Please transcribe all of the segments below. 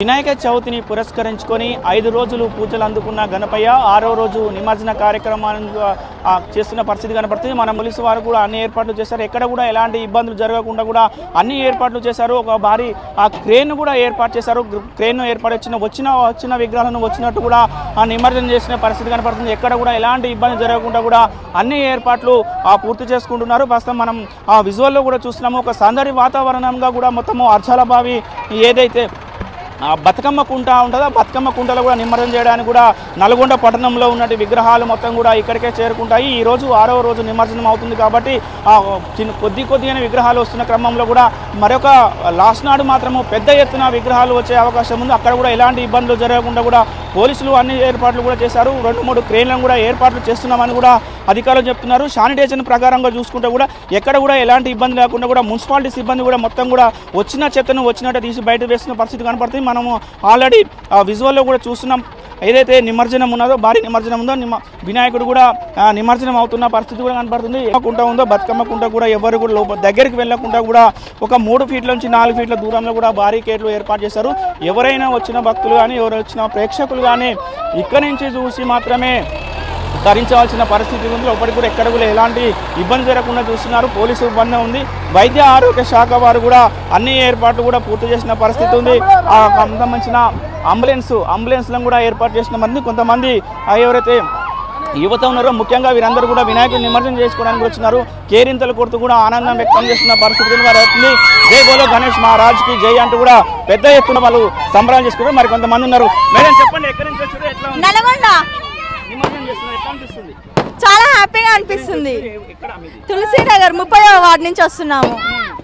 వినాయక చవితిని పురస్కరించుకొని ఐదు రోజులు పూజలు అందుకున్న గణపయ్య ఆరో రోజు నిమజ్జన కార్యక్రమాలను ఆ, చేస్తున్న పరిస్థితి కనపడుతుంది మన పోలీసు వారు కూడా అన్ని ఏర్పాట్లు చేశారు ఎక్కడ కూడా ఎలాంటి ఇబ్బందులు జరగకుండా కూడా అన్ని ఏర్పాట్లు చేశారు ఒక భారీ ఆ క్రేన్ కూడా ఏర్పాటు చేశారు క్రేన్ ఏర్పాటు వచ్చిన వచ్చిన వచ్చిన విగ్రహాలను వచ్చినట్టు కూడా ఆ నిమజ్జనం చేసిన పరిస్థితి కనపడుతుంది ఎక్కడ కూడా ఎలాంటి ఇబ్బంది జరగకుండా కూడా అన్ని ఏర్పాట్లు ఆ పూర్తి చేసుకుంటున్నారు ప్రస్తుతం మనం ఆ విజువల్లో కూడా చూస్తున్నాము ఒక సందడి వాతావరణంగా కూడా మొత్తము అర్చాల బావి ఏదైతే ఆ బతుకమ్మ కుంట ఉంటుందో ఆ బతుకమ్మ కుంటలో కూడా నిమజ్జనం చేయడానికి కూడా నల్గొండ పట్టణంలో ఉన్నటి విగ్రహాలు మొత్తం కూడా ఇక్కడికే చేరుకుంటాయి ఈ రోజు ఆరవ రోజు నిమజ్జనం అవుతుంది కాబట్టి ఆ చిన్న కొద్ది కొద్దిగానే విగ్రహాలు వస్తున్న క్రమంలో కూడా మరొక లాస్ట్ నాడు మాత్రము పెద్ద ఎత్తున విగ్రహాలు వచ్చే అవకాశం ఉంది అక్కడ కూడా ఎలాంటి ఇబ్బందులు జరగకుండా కూడా పోలీసులు అన్ని ఏర్పాట్లు కూడా చేశారు రెండు మూడు క్రేన్లను కూడా ఏర్పాట్లు చేస్తున్నామని కూడా అధికారులు చెప్తున్నారు శానిటైజేషన్ ప్రకారంగా చూసుకుంటే కూడా ఎక్కడ కూడా ఎలాంటి ఇబ్బంది లేకుండా కూడా మున్సిపాలిటీ సిబ్బంది కూడా మొత్తం కూడా వచ్చిన చెత్తను వచ్చినట్టు తీసి బయట వేస్తున్న పరిస్థితి కనపడుతుంది మనము ఆల్రెడీ ఆ విజువల్లో కూడా చూస్తున్నాం ఏదైతే నిమజ్జనం ఉన్నదో భారీ నిమజ్జనం ఉందో నిమ వినాయకుడు కూడా ఆ, నిమజ్జనం అవుతున్న పరిస్థితి కూడా కనపడుతుంది ఏ కుంట ఉందో బతుకమ్మ కుంట కూడా ఎవరు కూడా లోపల దగ్గరికి వెళ్ళకుండా కూడా ఒక మూడు ఫీట్ల నుంచి నాలుగు ఫీట్ల దూరంలో కూడా బారికేడ్లు ఏర్పాటు చేశారు ఎవరైనా వచ్చిన భక్తులు కానీ ఎవరు వచ్చిన ప్రేక్షకులు కానీ ఇక్కడి నుంచి చూసి మాత్రమే ధరించవలసిన పరిస్థితి ఉంది లోపలికి కూడా ఎక్కడ కూడా ఎలాంటి ఇబ్బంది జరగకుండా చూస్తున్నారు పోలీసు ఇబ్బంది ఉంది వైద్య ఆరోగ్య శాఖ వారు కూడా అన్ని ఏర్పాట్లు కూడా పూర్తి చేసిన పరిస్థితి ఉంది ఆ సంబంధించిన అంబులెన్స్ అంబులెన్స్లను కూడా ఏర్పాటు చేసిన మంది కొంతమంది ఆ ఎవరైతే యువత ఉన్నారో ముఖ్యంగా వీరందరూ కూడా వినాయకుడి నిమజ్జనం చేసుకోవడానికి వచ్చినారు కేరింతలు కొడుతూ కూడా ఆనందం వ్యక్తం చేస్తున్న పరిస్థితి వారు అవుతుంది జై బోలో గణేష్ మహారాజ్కి జై అంటూ కూడా పెద్ద ఎత్తున వాళ్ళు సంబరాలు చేసుకుంటారు మరి కొంతమంది ఉన్నారు మేడం చెప్పండి ఎక్కడి నుంచి వచ్చారు ఎట్లా ఉంది నల్గొండ నిమజ్జనం చేస్తున్నారు ఎట్లా అనిపిస్తుంది చాలా హ్యాపీగా అనిపిస్తుంది ఎక్కడ మీది తులసి నగర్ ముప్పై వార్డు నుంచి వస్తున్నాము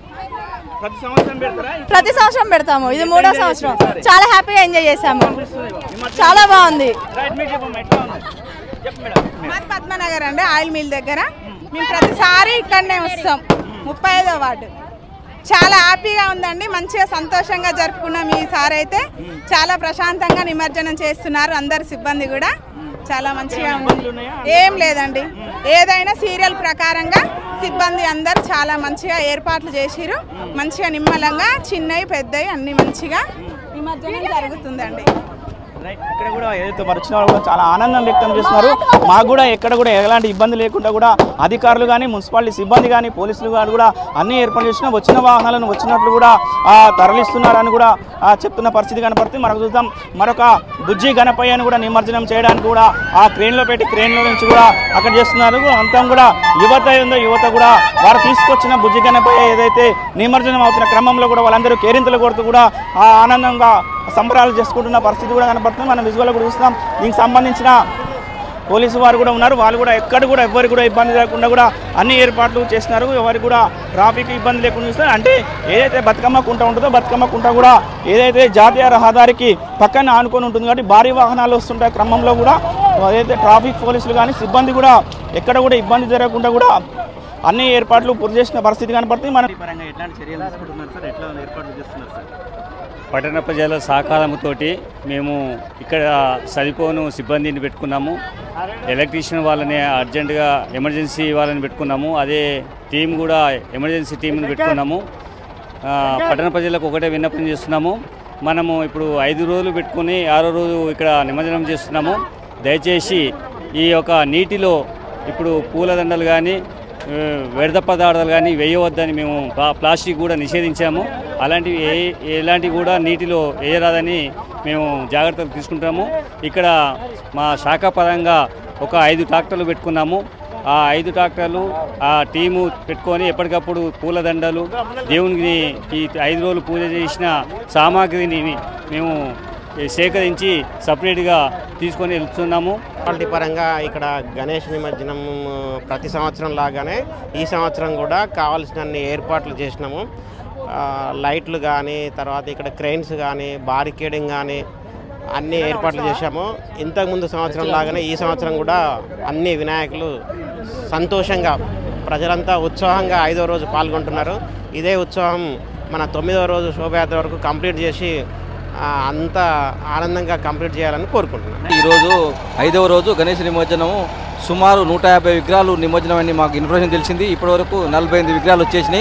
ప్రతి సంవత్సరం పెడతారా ప్రతి సంవత్సరం పెడతాము ఇది మూడో సంవత్సరం చాలా హ్యాపీగా ఎంజాయ్ చేసాము నిమజ్జనం. చాలా బాగుంది రైట్ మీరు చెప్పమ్మా ఎట్లా ఉంది చెప్పు మేడం మాది పద్మనగర్ అండి ఆయిల్ మిల్ దగ్గర మేము ప్రతిసారి ఇక్కడనే వస్తాం ముప్పై ఐదో వార్డు చాలా హ్యాపీగా ఉందండి మంచిగా సంతోషంగా జరుపుకున్నాం ఈసారి అయితే చాలా ప్రశాంతంగా నిమజ్జనం చేస్తున్నారు అందరు సిబ్బంది కూడా చాలా మంచిగా ఉంది ఏం లేదండి ఏదైనా సీరియల్ ప్రకారంగా సిబ్బంది అందరు చాలా మంచిగా ఏర్పాట్లు చేసిరు మంచిగా నిమ్మలంగా చిన్నవి పెద్దవి అన్ని మంచిగా నిమజ్జనం జరుగుతుందండి రైట్ ఇక్కడ కూడా ఏదైతే మరి వచ్చిన వాళ్ళు కూడా చాలా ఆనందం వ్యక్తం చేస్తున్నారు మాకు కూడా ఎక్కడ కూడా ఎలాంటి ఇబ్బంది లేకుండా కూడా అధికారులు కానీ మున్సిపాలిటీ సిబ్బంది కానీ పోలీసులు కానీ కూడా అన్ని ఏర్పాటు చేసిన వచ్చిన వాహనాలను వచ్చినట్లు కూడా ఆ, తరలిస్తున్నారని కూడా ఆ, చెప్తున్న పరిస్థితి కనపడుతుంది మనకు చూద్దాం మరొక బుజ్జి గణపయ్యను కూడా నిమజ్జనం చేయడానికి కూడా ఆ క్రేన్లో పెట్టి క్రేన్లో నుంచి కూడా అక్కడ చేస్తున్నారు అంతం కూడా యువత ఉందో యువత కూడా వారు తీసుకొచ్చిన బుజ్జి గణపయ్య ఏదైతే నిమజ్జనం అవుతున్న క్రమంలో కూడా వాళ్ళందరూ కేరింతలు కొడుతూ కూడా ఆ ఆనందంగా సంబరాలు చేసుకుంటున్న పరిస్థితి కూడా కనపడుతుంది మనం విజువల్ కూడా చూస్తున్నాం దీనికి సంబంధించిన పోలీసు వారు కూడా ఉన్నారు వాళ్ళు కూడా ఎక్కడ కూడా ఎవరికి కూడా ఇబ్బంది లేకుండా కూడా అన్ని ఏర్పాట్లు చేస్తున్నారు ఎవరికి కూడా ట్రాఫిక్ ఇబ్బంది లేకుండా చూస్తారు అంటే ఏదైతే బతుకమ్మ కుంట ఉంటుందో బతుకమ్మ కుంట కూడా ఏదైతే జాతీయ రహదారికి పక్కన ఆనుకొని ఉంటుంది కాబట్టి భారీ వాహనాలు వస్తుంటాయి క్రమంలో కూడా ఏదైతే ట్రాఫిక్ పోలీసులు కానీ సిబ్బంది కూడా ఎక్కడ కూడా ఇబ్బంది జరగకుండా కూడా అన్ని ఏర్పాట్లు పూర్తి చేసిన పరిస్థితి కనపడుతుంది మనం పరంగా ఎట్లాంటి చర్యలు తీసుకుంటున్నారు సార్ ఎట్లా ఏర్పాట్లు చేస్తున్నారు సార్ పట్టణ ప్రజల సహకారంతో మేము ఇక్కడ సరిపోను సిబ్బందిని పెట్టుకున్నాము ఎలక్ట్రీషియన్ వాళ్ళని అర్జెంటుగా ఎమర్జెన్సీ వాళ్ళని పెట్టుకున్నాము అదే టీం కూడా ఎమర్జెన్సీ టీంని పెట్టుకున్నాము ఆ, పట్టణ ప్రజలకు ఒకటే విన్నపం చేస్తున్నాము మనము ఇప్పుడు ఐదు రోజులు పెట్టుకుని ఆరో రోజు ఇక్కడ నిమజ్జనం చేస్తున్నాము దయచేసి ఈ యొక్క నీటిలో ఇప్పుడు పూలదండలు కానీ ఆ, వ్యర్థ పదార్థాలు కానీ వేయవద్దని మేము ప్లా- ప్లాస్టిక్ కూడా నిషేధించాము అలాంటివి ఏ ఎలాంటివి కూడా నీటిలో వేయరాదని మేము జాగ్రత్తలు తీసుకుంటాము ఇక్కడ మా శాఖ పరంగా ఒక ఐదు ట్రాక్టర్లు పెట్టుకున్నాము ఆ ఐదు ట్రాక్టర్లు ఆ టీము పెట్టుకొని ఎప్పటికప్పుడు పూలదండలు దేవునికి ఈ ఐదు రోజులు పూజ చేసిన సామాగ్రిని మేము సేకరించి సపరేట్గా తీసుకొని వెళ్తున్నాము క్వాలిటీ పరంగా ఇక్కడ గణేష్ నిమజ్జనం ప్రతి సంవత్సరం లాగానే ఈ సంవత్సరం కూడా కావాల్సినన్ని ఏర్పాట్లు చేసినాము ఆ, లైట్లు కానీ తర్వాత ఇక్కడ క్రెయిన్స్ కానీ బారికేడింగ్ కానీ అన్ని ఏర్పాట్లు చేశాము ఇంతకుముందు సంవత్సరం లాగానే ఈ సంవత్సరం కూడా అన్ని వినాయకులు సంతోషంగా ప్రజలంతా ఉత్సాహంగా ఐదో రోజు పాల్గొంటున్నారు ఇదే ఉత్సాహం మన తొమ్మిదవ రోజు శోభయాత్ర వరకు కంప్లీట్ చేసి ఆ, అంతా ఆనందంగా కంప్లీట్ చేయాలని కోరుకుంటున్నాను ఈరోజు ఐదవ రోజు గణేష్ నిమజ్జనము సుమారు నూట యాభై విగ్రహాలు నిమజ్జనం అని మాకు ఇన్ఫర్మేషన్ తెలిసింది ఇప్పటివరకు నలభై ఎనిమిది విగ్రహాలు వచ్చేసినాయి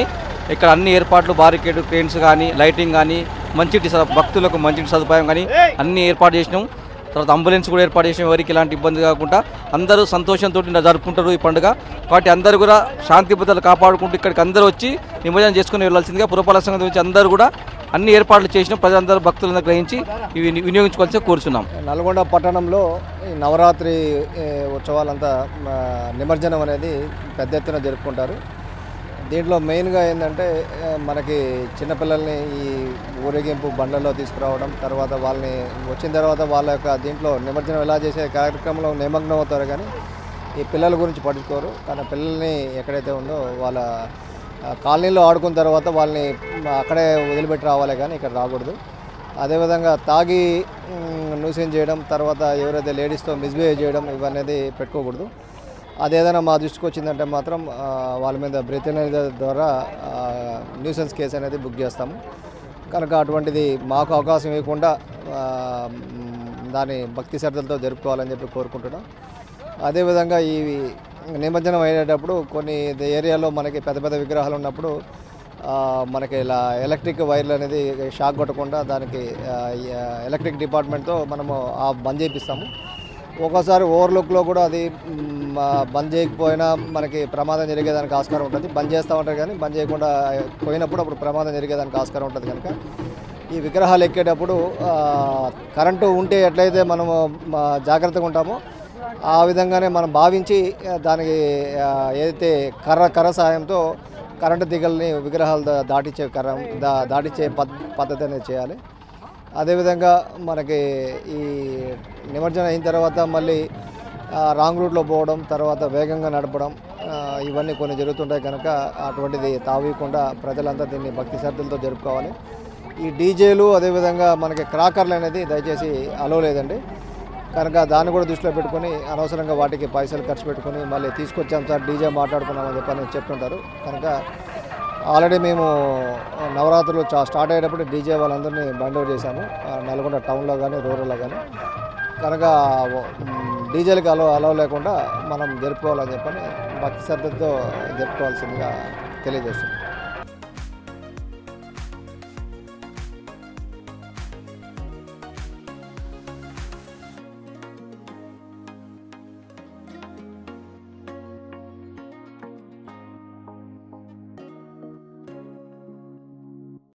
ఇక్కడ అన్ని ఏర్పాట్లు బారికేడ్ క్రేన్స్ కానీ లైటింగ్ కానీ మంచి భక్తులకు మంచి సదుపాయం కానీ అన్ని ఏర్పాటు చేసినాం తర్వాత అంబులెన్స్ కూడా ఏర్పాటు చేసిన ఎవరికి ఎలాంటి ఇబ్బంది కాకుండా అందరూ సంతోషంతో జరుపుకుంటారు ఈ పండుగ కాబట్టి అందరూ కూడా శాంతి భద్రతలు కాపాడుకుంటూ ఇక్కడికి అందరూ వచ్చి నిమజ్జనం చేసుకుని వెళ్ళాల్సిందిగా పురపాలక సంఘం నుంచి అందరూ కూడా అన్ని ఏర్పాట్లు చేసిన ప్రజలందరూ భక్తులందరూ గ్రహించి ఇవి వినియోగించుకోవాల్సి కోరుచున్నాం నల్గొండ పట్టణంలో ఈ నవరాత్రి ఏ, ఉత్సవాలంతా ఆ, నిమజ్జనం అనేది పెద్ద ఎత్తున జరుపుకుంటారు దీంట్లో మెయిన్గా ఏంటంటే ఆ, మనకి చిన్నపిల్లల్ని ఈ ఊరేగింపు బండ్లలో తీసుకురావడం తర్వాత వాళ్ళని వచ్చిన తర్వాత వాళ్ళ యొక్క దీంట్లో నిమజ్జనం ఎలా చేసే కార్యక్రమంలో నిమగ్నం అవుతారు కానీ ఈ పిల్లల గురించి పట్టించుకోరు కానీ పిల్లల్ని ఎక్కడైతే ఉందో వాళ్ళ ఆ, కాలనీలో ఆడుకున్న తర్వాత వాళ్ళని అక్కడే వదిలిపెట్టి రావాలి కానీ ఇక్కడ రాకూడదు అదేవిధంగా తాగి న్యూసెన్ చేయడం తర్వాత ఎవరైతే లేడీస్తో మిస్బిహేవ్ చేయడం ఇవన్నీ పెట్టుకోకూడదు అదేదైనా మా దృష్టికి వచ్చిందంటే మాత్రం ఆ, వాళ్ళ మీద బ్రెత్ అనేది ద్వారా న్యూసెన్స్ కేసు అనేది బుక్ చేస్తాము కనుక అటువంటిది మాకు అవకాశం ఇవ్వకుండా ఆ, మ్, దాన్ని భక్తి శ్రద్ధలతో జరుపుకోవాలని చెప్పి కోరుకుంటున్నాం అదేవిధంగా ఈ నిమజ్జనం అయ్యేటప్పుడు కొన్ని ఏరియాలో మనకి పెద్ద పెద్ద విగ్రహాలు ఉన్నప్పుడు ఆ, మనకి ఇలా ఎలక్ట్రిక్ వైర్లు అనేది షాక్ కొట్టకుండా దానికి ఆ, ఈ, ఆ, ఎలక్ట్రిక్ డిపార్ట్మెంట్తో మనము ఆ బంద్ చేపిస్తాము ఒక్కోసారి ఓవర్లుక్లో కూడా అది మ్, ఆ, బంద్ చేయకపోయినా మనకి ప్రమాదం జరిగేదానికి ఆస్కారం ఉంటుంది బంద్ చేస్తూ ఉంటారు కానీ బంద్ చేయకుండా పోయినప్పుడు అప్పుడు ప్రమాదం జరిగేదానికి ఆస్కారం ఉంటుంది కనుక ఈ విగ్రహాలు ఎక్కేటప్పుడు ఆ, కరెంటు ఉంటే ఎట్లయితే మనము మా జాగ్రత్తగా ఉంటామో ఆ విధంగానే మనం భావించి ఆ, దానికి ఆ, ఏదైతే కర్ర కర్ర సాయంతో కరెంటు తీగల్ని విగ్రహాలు దా- దాటించే కర్ర దా దాటించే పద్ పద్ధతి అనేది చేయాలి అదేవిధంగా మనకి ఈ నిమజ్జనం అయిన తర్వాత మళ్ళీ ఆ, రాంగ్ రూట్లో పోవడం తర్వాత వేగంగా నడపడం ఆ, ఇవన్నీ కొన్ని జరుగుతుంటాయి కనుక అటువంటిది తావీయకుండా ప్రజలంతా దీన్ని భక్తి శ్రద్ధలతో జరుపుకోవాలి ఈ డీజేలు అదేవిధంగా మనకి క్రాకర్లు అనేది దయచేసి అలో లేదండి కనుక దాన్ని కూడా దృష్టిలో పెట్టుకొని అనవసరంగా వాటికి పైసలు ఖర్చు పెట్టుకొని మళ్ళీ తీసుకొచ్చాం సార్ డీజే మాట్లాడుకున్నామని చెప్పని చెప్తుంటారు కనుక ఆల్రెడీ మేము నవరాత్రులు చా స్టార్ట్ అయ్యేటప్పుడు డీజే వాళ్ళందరినీ బైండ్ అవుట్ చేశాము ఆ, నల్గొండ టౌన్లో కానీ రూరల్లో కానీ కనుక మ్, డీజేలకు అలవ అలవ లేకుండా మనం జరుపుకోవాలని చెప్పని భక్తి శ్రద్ధతో జరుపుకోవాల్సిందిగా తెలియజేస్తున్నాం